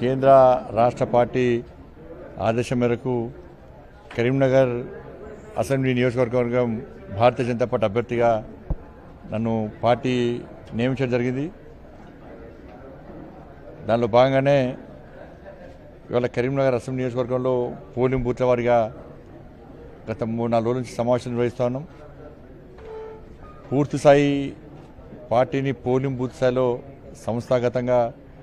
కేంద్ర రాష్ట్ర పార్టీ ఆదేశం మేరకు కరీంనగర్ అసెంబ్లీ నియోజకవర్గం భారతీయ జనతా పార్టీ అభ్యర్థిగా నన్ను పార్టీ నియమించడం జరిగింది దానిలో భాగంగానే ఇవాళ కరీంనగర్ అసెంబ్లీ నియోజకవర్గంలో పోలింగ్ బూత్ల వారిగా గత మూడు నాలుగు రోజుల నుంచి సమావేశం నిర్వహిస్తా ఉన్నాం పూర్తి స్థాయి పార్టీని పోలింగ్ బూత్ స్థాయిలో సంస్థాగతంగా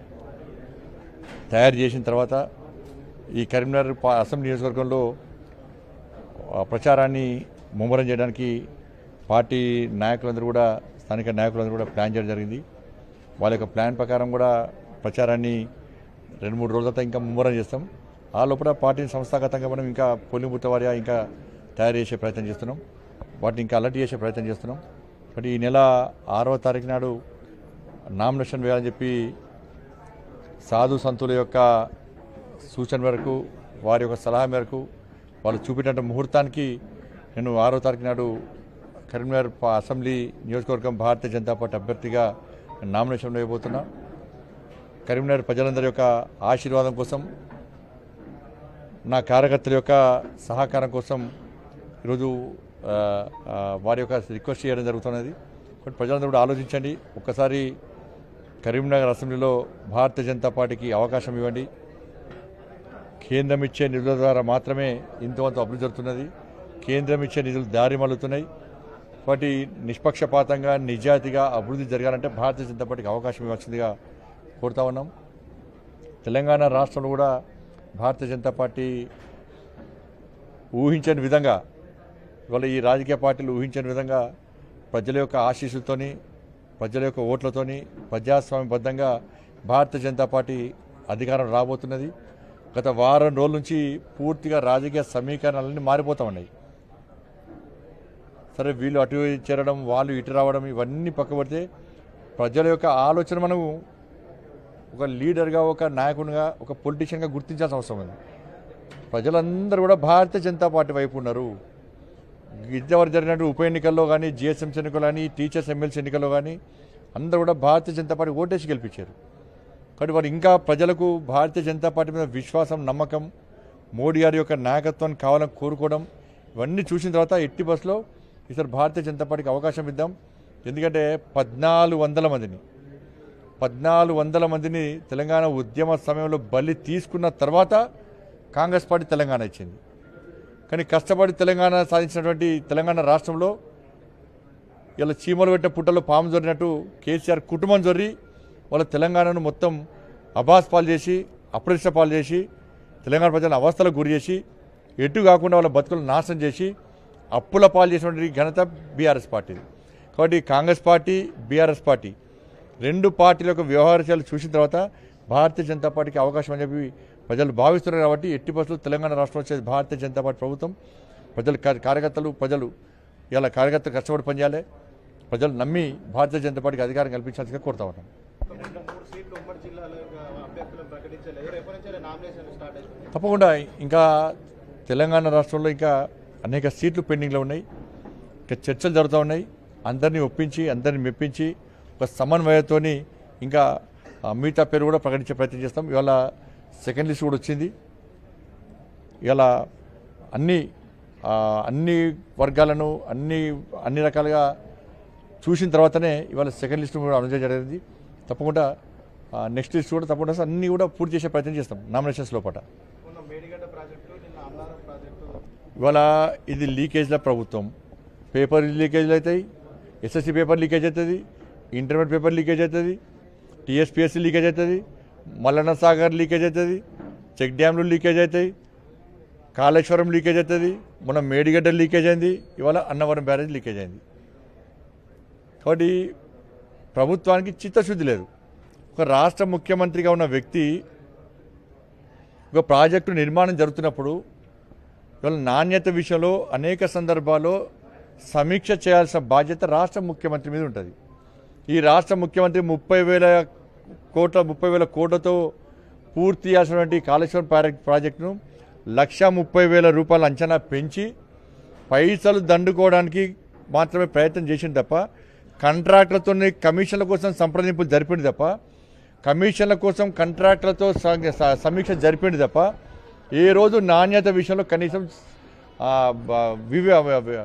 తయారు చేసిన తర్వాత ఈ కరీంనగర్ పా- అసెంబ్లీ నియోజకవర్గంలో ఆ ప్రచారాన్ని ముమ్మరం చేయడానికి పార్టీ నాయకులందరూ కూడా స్థానిక నాయకులందరూ కూడా ప్లాన్ చేయడం జరిగింది వాళ్ళ యొక్క ప్లాన్ ప్రకారం కూడా ప్రచారాన్ని రెండు మూడు రోజుల తర్వాత ఇంకా ముమ్మరం చేస్తాం ఆ లోపల పార్టీని సంస్థాగతంగా మనం ఇంకా పోలింగ్ బూత్ వారిగా ఇంకా తయారు చేసే ప్రయత్నం చేస్తున్నాం వాటిని ఇంకా అలర్ట్ చేసే ప్రయత్నం చేస్తున్నాం బట్ ఈ నెల ఆరవ తారీఖు నాడు నామినేషన్ వేయాలని చెప్పి సాధు సంతుల యొక్క సూచన మేరకు వారి యొక్క సలహా మేరకు వాళ్ళు చూపినట్టు ముహూర్తానికి నేను ఆరో తారీఖు నాడు కరీంనగర్ పా- అసెంబ్లీ నియోజకవర్గం భారతీయ జనతా పార్టీ అభ్యర్థిగా నామినేషన్ వేయబోతున్నా కరీంనగర్ ప్రజలందరి యొక్క ఆశీర్వాదం కోసం నా కార్యకర్తల యొక్క సహకారం కోసం ఈరోజు ఆ, ఆ, వారి యొక్క రిక్వెస్ట్ చేయడం జరుగుతున్నది బట్ ప్రజలందరూ కూడా ఆలోచించండి ఒక్కసారి కరీంనగర్ అసెంబ్లీలో భారతీయ జనతా పార్టీకి అవకాశం ఇవ్వండి కేంద్రం ఇచ్చే నిధుల ద్వారా మాత్రమే ఇంతవంత అభివృద్ధి జరుగుతున్నది కేంద్రం ఇచ్చే నిధులు దారి మల్లుతున్నాయి వాటి నిష్పక్షపాతంగా నిజాయితీగా అభివృద్ధి జరగాలంటే భారతీయ జనతా పార్టీకి అవకాశం ఇవ్వాల్సిందిగా కోరుతా ఉన్నాం తెలంగాణ రాష్ట్రంలో కూడా భారతీయ జనతా పార్టీ ఊహించని విధంగా ఇవాళ ఈ రాజకీయ పార్టీలు ఊహించని విధంగా ప్రజల యొక్క ఆశీస్సులతోని ప్రజల యొక్క ఓట్లతోని ప్రజాస్వామ్యబద్ధంగా భారతీయ జనతా పార్టీ అధికారం రాబోతున్నది గత వారం రోజుల నుంచి పూర్తిగా రాజకీయ సమీకరణలన్నీ మారిపోతా ఉన్నాయి సరే వీళ్ళు అటు చేరడం వాళ్ళు ఇటు రావడం ఇవన్నీ పక్కబడితే ప్రజల యొక్క ఆలోచన మనం ఒక లీడర్గా ఒక నాయకునిగా ఒక పొలిటీషియన్గా గుర్తించాల్సిన అవసరం ఉంది ప్రజలందరూ కూడా భారతీయ జనతా పార్టీ వైపు ఉన్నారు ఇదివరకు జరిగినట్టు ఉప ఎన్నికల్లో కానీ జిఎస్ఎంసీ ఎన్నికల్లో కానీ టీచర్స్ ఎమ్మెల్సీ ఎన్నికల్లో కానీ అందరూ కూడా భారతీయ జనతా పార్టీ ఓటేసి గెలిపించారు కాబట్టి వారు ఇంకా ప్రజలకు భారతీయ జనతా పార్టీ మీద విశ్వాసం నమ్మకం మోడీ గారి యొక్క నాయకత్వాన్ని కావాలని కోరుకోవడం ఇవన్నీ చూసిన తర్వాత ఎట్టి బస్సులో ఈసారి భారతీయ జనతా పార్టీకి అవకాశం ఇద్దాం ఎందుకంటే పద్నాలుగు వందల మందిని పద్నాలుగు వందల మందిని తెలంగాణ ఉద్యమ సమయంలో బలి తీసుకున్న తర్వాత కాంగ్రెస్ పార్టీ తెలంగాణ ఇచ్చింది కానీ కష్టపడి తెలంగాణ సాధించినటువంటి తెలంగాణ రాష్ట్రంలో ఇలా చీమలు పెట్టిన పుట్టలో పాము జొరినట్టు కేసీఆర్ కుటుంబం జొర్రి వాళ్ళ తెలంగాణను మొత్తం అబాస్ పాలు చేసి అప్రదిష్ట పాలు చేసి తెలంగాణ ప్రజలను అవస్థలకు గురి చేసి ఎటు కాకుండా వాళ్ళ బతుకులు నాశనం చేసి అప్పుల పాలు చేసినటువంటి ఘనత బీఆర్ఎస్ పార్టీది కాబట్టి కాంగ్రెస్ పార్టీ బీఆర్ఎస్ పార్టీ రెండు పార్టీల యొక్క వ్యవహారాలు చూసిన తర్వాత భారతీయ జనతా పార్టీకి అవకాశం అని చెప్పి ప్రజలు భావిస్తున్నారు కాబట్టి ఎట్టి పరిస్థితుల్లో తెలంగాణ రాష్ట్రం వచ్చేది భారతీయ జనతా పార్టీ ప్రభుత్వం ప్రజలు కార్య- కార్యకర్తలు ప్రజలు ఇలా కార్యకర్తలు కష్టపడి పనిచేయాలి ప్రజలు నమ్మి భారతీయ జనతా పార్టీకి అధికారం కల్పించాల్సిందిగా కోరుతా ఉన్నాం ఇంకా మూడు సీట్లు ఉమ్మడి జిల్లాలో అభ్యర్థులను ప్రకటించలేదు రేపటి నుంచి నామినేషన్ స్టార్ట్ అయిపోయింది తప్పకుండా ఇంకా తెలంగాణ రాష్ట్రంలో ఇంకా అనేక సీట్లు పెండింగ్లో ఉన్నాయి ఇంకా చర్చలు జరుగుతూ ఉన్నాయి అందరినీ ఒప్పించి అందరినీ మెప్పించి ఒక సమన్వయంతోని ఇంకా ఆ, మిగతా పేరు కూడా ప్రకటించే ప్రయత్నం చేస్తాం ఇవాళ సెకండ్ లిస్ట్ కూడా వచ్చింది ఇవాళ అన్ని ఆ, అన్ని వర్గాలను అన్ని అన్ని రకాలుగా చూసిన తర్వాతనే ఇవాళ సెకండ్ లిస్ట్ కూడా అనౌన్స్ చేయడం జరిగింది తప్పకుండా నెక్స్ట్ లిస్ట్ కూడా తప్పకుండా అన్ని కూడా పూర్తి చేసే ప్రయత్నం చేస్తాం నామినేషన్స్ లోపల మొన్న మేడిగడ్డ ప్రాజెక్టు నిన్న అన్నారం ప్రాజెక్టు ఇవాళ ఇది లీకేజ్ల ప్రభుత్వం పేపర్ లీకేజ్లు అవుతాయి ఎస్ఎస్సి పేపర్ లీకేజ్ అవుతుంది ఇంటర్మీడియట్ పేపర్ లీకేజ్ అవుతుంది టీఎస్పిఎస్సి లీకేజ్ అవుతుంది మల్లన్న సాగర్ లీకేజ్ అవుతుంది చెక్ డ్యామ్లు లీకేజ్ అవుతాయి కాళేశ్వరం లీకేజ్ అవుతుంది మొన్న మేడిగడ్డ లీకేజ్ అయింది ఇవాళ అన్నవరం బ్యారేజ్ లీకేజ్ అయింది కాబట్టి ప్రభుత్వానికి చిత్తశుద్ధి లేదు ఒక రాష్ట్ర ముఖ్యమంత్రిగా ఉన్న వ్యక్తి ఒక ప్రాజెక్టు నిర్మాణం జరుగుతున్నప్పుడు ఇవాళ నాణ్యత విషయంలో అనేక సందర్భాల్లో సమీక్ష చేయాల్సిన బాధ్యత రాష్ట్ర ముఖ్యమంత్రి మీద ఉంటుంది ఈ రాష్ట్ర ముఖ్యమంత్రి ముప్పై వేల కోట్ల ముప్పై వేల కోట్లతో పూర్తి చేయాల్సినటువంటి కాళేశ్వరం ప్రాజెక్ట్ ప్రాజెక్టును లక్ష ముప్పై వేల రూపాయల అంచనా పెంచి పైసలు దండుకోవడానికి మాత్రమే ప్రయత్నం చేసింది తప్ప కాంట్రాక్టులతో కమిషన్ల కోసం సంప్రదింపులు జరిపింది తప్ప కమిషన్ల కోసం కాంట్రాక్టులతో స- స- సమీక్ష జరిపింది తప్ప ఏ రోజు నాణ్యత విషయంలో కనీసం ఆ, బ- వివి- వి-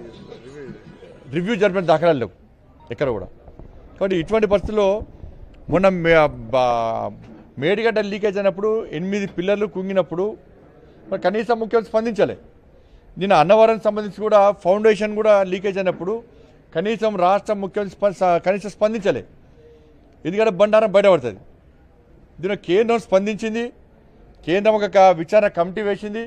రివ్యూ జరిపిన దాఖలాలు లేవు ఎక్కడ కూడా కాబట్టి ఇటువంటి పరిస్థితుల్లో మొన్న మే- బా- మేడిగడ్డ లీకేజ్ అయినప్పుడు ఎనిమిది పిల్లర్లు కుంగినప్పుడు మరి కనీసం ముఖ్యం స్పందించలే నిన్న అన్నవరం సంబంధించి కూడా ఫౌండేషన్ కూడా లీకేజ్ అయినప్పుడు కనీసం రాష్ట్ర ముఖ్యమంత్రి స్ప- స- కనీసం స్పందించలే ఎందుకంటే బండారం బయటపడుతుంది దీని కేంద్రం స్పందించింది కేంద్రం ఒక క- విచారణ కమిటీ వేసింది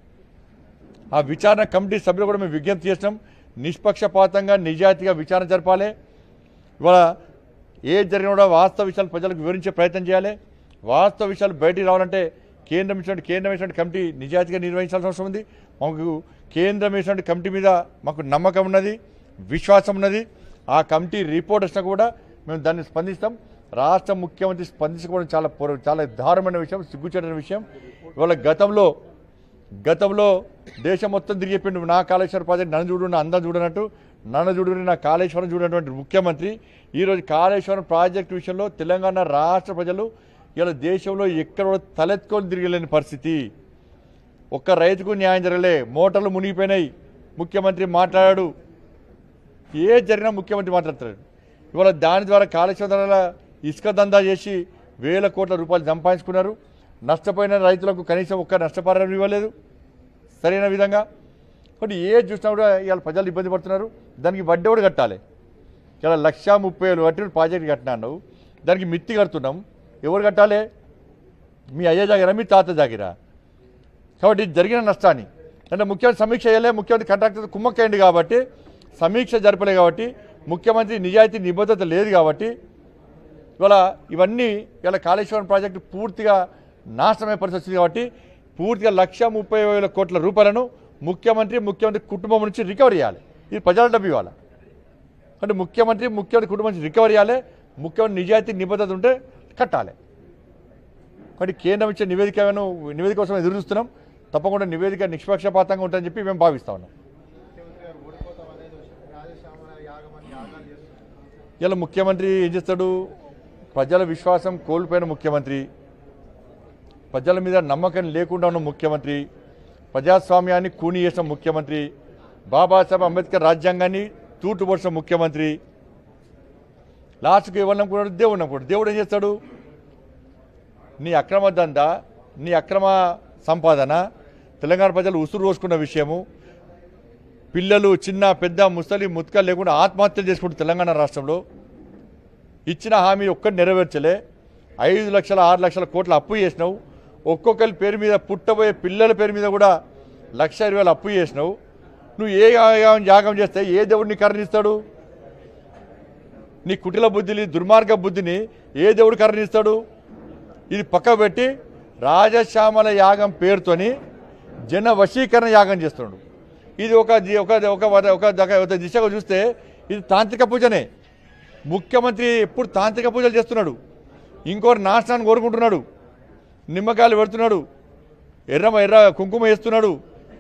ఆ విచారణ కమిటీ సభ్యులు కూడా మేము విజ్ఞప్తి చేసినాం నిష్పక్షపాతంగా నిజాయితీగా విచారణ జరపాలి ఇవాళ ఏ జరిగినా కూడా వాస్తవ విషయాలు ప్రజలకు వివరించే ప్రయత్నం చేయాలి వాస్తవ విషయాలు బయటికి రావాలంటే కేంద్రం ఇచ్చినట్టు కేంద్రం ఇచ్చినట్టు కమిటీ నిజాయితీగా నిర్వహించాల్సిన అవసరం ఉంది మాకు కేంద్రం ఇచ్చినట్టు కమిటీ మీద మాకు నమ్మకం ఉన్నది విశ్వాసం ఉన్నది ఆ కమిటీ రిపోర్ట్ వచ్చినా కూడా మేము దాన్ని స్పందిస్తాం రాష్ట్ర ముఖ్యమంత్రి స్పందించుకోవడం చాలా పొర- చాలా దారుణమైన విషయం సిగ్గుచేటైన విషయం ఇవాళ గతంలో గతంలో దేశం మొత్తం తిరిగి చెప్పిండు నా కాళేశ్వరం ప్రాజెక్ట్ నన్ను చూడు నా అందం చూడనట్టు నన్ను చూడు నా కాళేశ్వరం చూడనటువంటి ముఖ్యమంత్రి ఈరోజు కాళేశ్వరం ప్రాజెక్టు విషయంలో తెలంగాణ రాష్ట్ర ప్రజలు ఇలా దేశంలో ఎక్కడ కూడా తలెత్తుకొని తిరగలేని పరిస్థితి ఒక్క రైతుకు న్యాయం జరగలే మోటార్లు మునిగిపోయినాయి ముఖ్యమంత్రి మాట్లాడాడు ఏ జరిగినా ముఖ్యమంత్రి మాట్లాడతాడు ఇవాళ దాని ద్వారా కాళేశ్వరం ద్వారా ఇసుక దందా చేసి వేల కోట్ల రూపాయలు సంపాదించుకున్నారు నష్టపోయిన రైతులకు కనీసం ఒక్క నష్టపరిహారం ఇవ్వలేదు సరైన విధంగా కాబట్టి ఏ చూసినా కూడా ఇవాళ ప్రజలు ఇబ్బంది పడుతున్నారు దానికి వడ్డీ కూడా కట్టాలి ఇలా లక్ష ముప్పై వేలు కట్టి ప్రాజెక్ట్ కట్టినాను దానికి మిత్తి కడుతున్నాం ఎవరు కట్టాలి మీ అయ్య జాగిరా మీ తాత జాగిరా కాబట్టి జరిగిన నష్టాన్ని అంటే ముఖ్యమంత్రి సమీక్ష చేయలే ముఖ్యమంత్రి కాంట్రాక్టర్ కుమ్మక్కైంది కాబట్టి సమీక్ష జరపలే కాబట్టి ముఖ్యమంత్రి నిజాయితీ నిబద్ధత లేదు కాబట్టి ఇవాళ ఇవన్నీ ఇలా కాళేశ్వరం ప్రాజెక్టు పూర్తిగా నాశనమయ్యే పరిస్థితి వచ్చింది కాబట్టి పూర్తిగా లక్ష ముప్పై వేల కోట్ల రూపాయలను ముఖ్యమంత్రి ముఖ్యమంత్రి కుటుంబం నుంచి రికవర్ చేయాలి ఇది ప్రజల డబ్బు ఇవ్వాలి అంటే ముఖ్యమంత్రి ముఖ్యమంత్రి కుటుంబం నుంచి రికవర్ చేయాలి ముఖ్యమంత్రి నిజాయితీ నిబద్ధత ఉంటే కట్టాలి కాబట్టి కేంద్రం ఇచ్చే నివేదికను నివేదిక కోసం ఎదురు చూస్తున్నాం తప్పకుండా నివేదిక నిష్పక్షపాతంగా ఉంటుందని చెప్పి మేము భావిస్తా ఉన్నాం ముఖ్యమంత్రి గారు ఓడిపోతాం అనేది రాజశ్యామల యాగం అని యాగాలు చేస్తున్నారు ఇలా ముఖ్యమంత్రి ఏం చేస్తాడు ప్రజల విశ్వాసం కోల్పోయిన ముఖ్యమంత్రి ప్రజల మీద నమ్మకం లేకుండా ఉన్న ముఖ్యమంత్రి ప్రజాస్వామ్యాన్ని కూని చేసిన ముఖ్యమంత్రి బాబాసాహెబ్ అంబేద్కర్ రాజ్యాంగాన్ని తూటుపడిచిన ముఖ్యమంత్రి లాస్ట్కి ఎవరు నమ్ముకున్నాడు దేవుడు నమ్ముకున్నాడు దేవుడు ఏం చేస్తాడు నీ అక్రమ దందా నీ అక్రమ సంపాదన తెలంగాణ ప్రజలు ఉసురు రోసుకున్న విషయము పిల్లలు చిన్న పెద్ద ముసలి ముత్క లేకుండా ఆత్మహత్యలు చేసుకుంటూ తెలంగాణ రాష్ట్రంలో ఇచ్చిన హామీ ఒక్కటి నెరవేర్చలే ఐదు లక్షల ఆరు లక్షల కోట్ల అప్పు చేసినావు ఒక్కొక్కరి పేరు మీద పుట్టబోయే పిల్లల పేరు మీద కూడా లక్ష ఇరవై వేలు అప్పు చేసినావు నువ్వు ఏ యాగం యాగం చేస్తే ఏ దేవుడిని కరుణిస్తాడు నీ కుటిల బుద్ధిని దుర్మార్గ బుద్ధిని ఏ దేవుడు కరుణిస్తాడు ఇది పక్క పెట్టి రాజశ్యామల యాగం పేరుతోని జన వశీకరణ యాగం చేస్తున్నాడు ఇది ఒక ది- ఒక ఒక ఒక దగ- ఒక దిశగా చూస్తే ఇది తాంత్రిక పూజనే ముఖ్యమంత్రి ఎప్పుడు తాంత్రిక పూజలు చేస్తున్నాడు ఇంకోటి నాశనాన్ని కోరుకుంటున్నాడు నిమ్మకాయలు పెడుతున్నాడు ఎర్ర ఎర్ర కుంకుమ వేస్తున్నాడు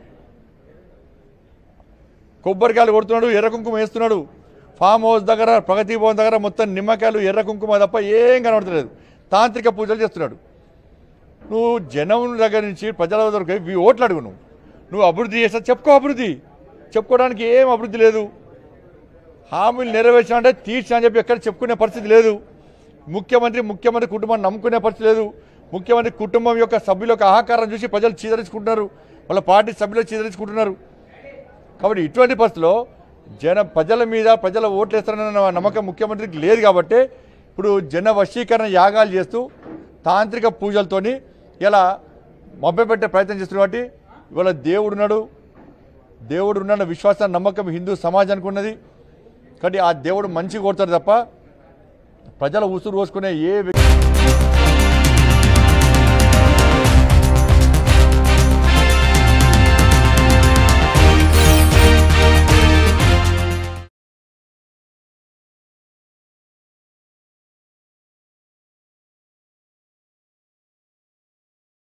కొబ్బరికాయలు కొడుతున్నాడు ఎర్ర కుంకుమ వేస్తున్నాడు ఫామ్ హౌస్ దగ్గర ప్రగతి భవన్ దగ్గర మొత్తం నిమ్మకాయలు ఎర్ర కుంకుమ తప్ప ఏం కనబడతలేదు తాంత్రిక పూజలు చేస్తున్నాడు నువ్వు జనం దగ్గర నుంచి ప్రజల దగ్గర పోయి ఓట్లు అడుగు నువ్వు నువ్వు అభివృద్ధి చేస్తా చెప్పుకో అభివృద్ధి చెప్పుకోవడానికి ఏం అభివృద్ధి లేదు హామీలు నెరవేర్చా అంటే తీర్చా అని చెప్పి ఎక్కడ చెప్పుకునే పరిస్థితి లేదు ముఖ్యమంత్రి ముఖ్యమంత్రి కుటుంబాన్ని నమ్ముకునే పరిస్థితి లేదు ముఖ్యమంత్రి కుటుంబం యొక్క సభ్యుల యొక్క ఆహాకారం చూసి ప్రజలు చీదరించుకుంటున్నారు వాళ్ళ పార్టీ సభ్యులు చీదరించుకుంటున్నారు కాబట్టి ఇటువంటి పరిస్థితిలో జన ప్రజల మీద ప్రజల ఓట్లు వేస్తారన్న నమ్మకం ముఖ్యమంత్రికి లేదు కాబట్టి ఇప్పుడు జన వశీకరణ యాగాలు చేస్తూ తాంత్రిక పూజలతోని ఇలా మభ్యపెట్టే ప్రయత్నం చేస్తున్నారు కాబట్టి ఇవాళ దేవుడున్నాడు దేవుడు ఉన్న విశ్వాసం నమ్మకం హిందూ సమాజానికి ఉన్నది కాబట్టి ఆ దేవుడు మంచి కొడతాడు తప్ప ప్రజల ఉసురు పోసుకునే ఏ వ్యక్తి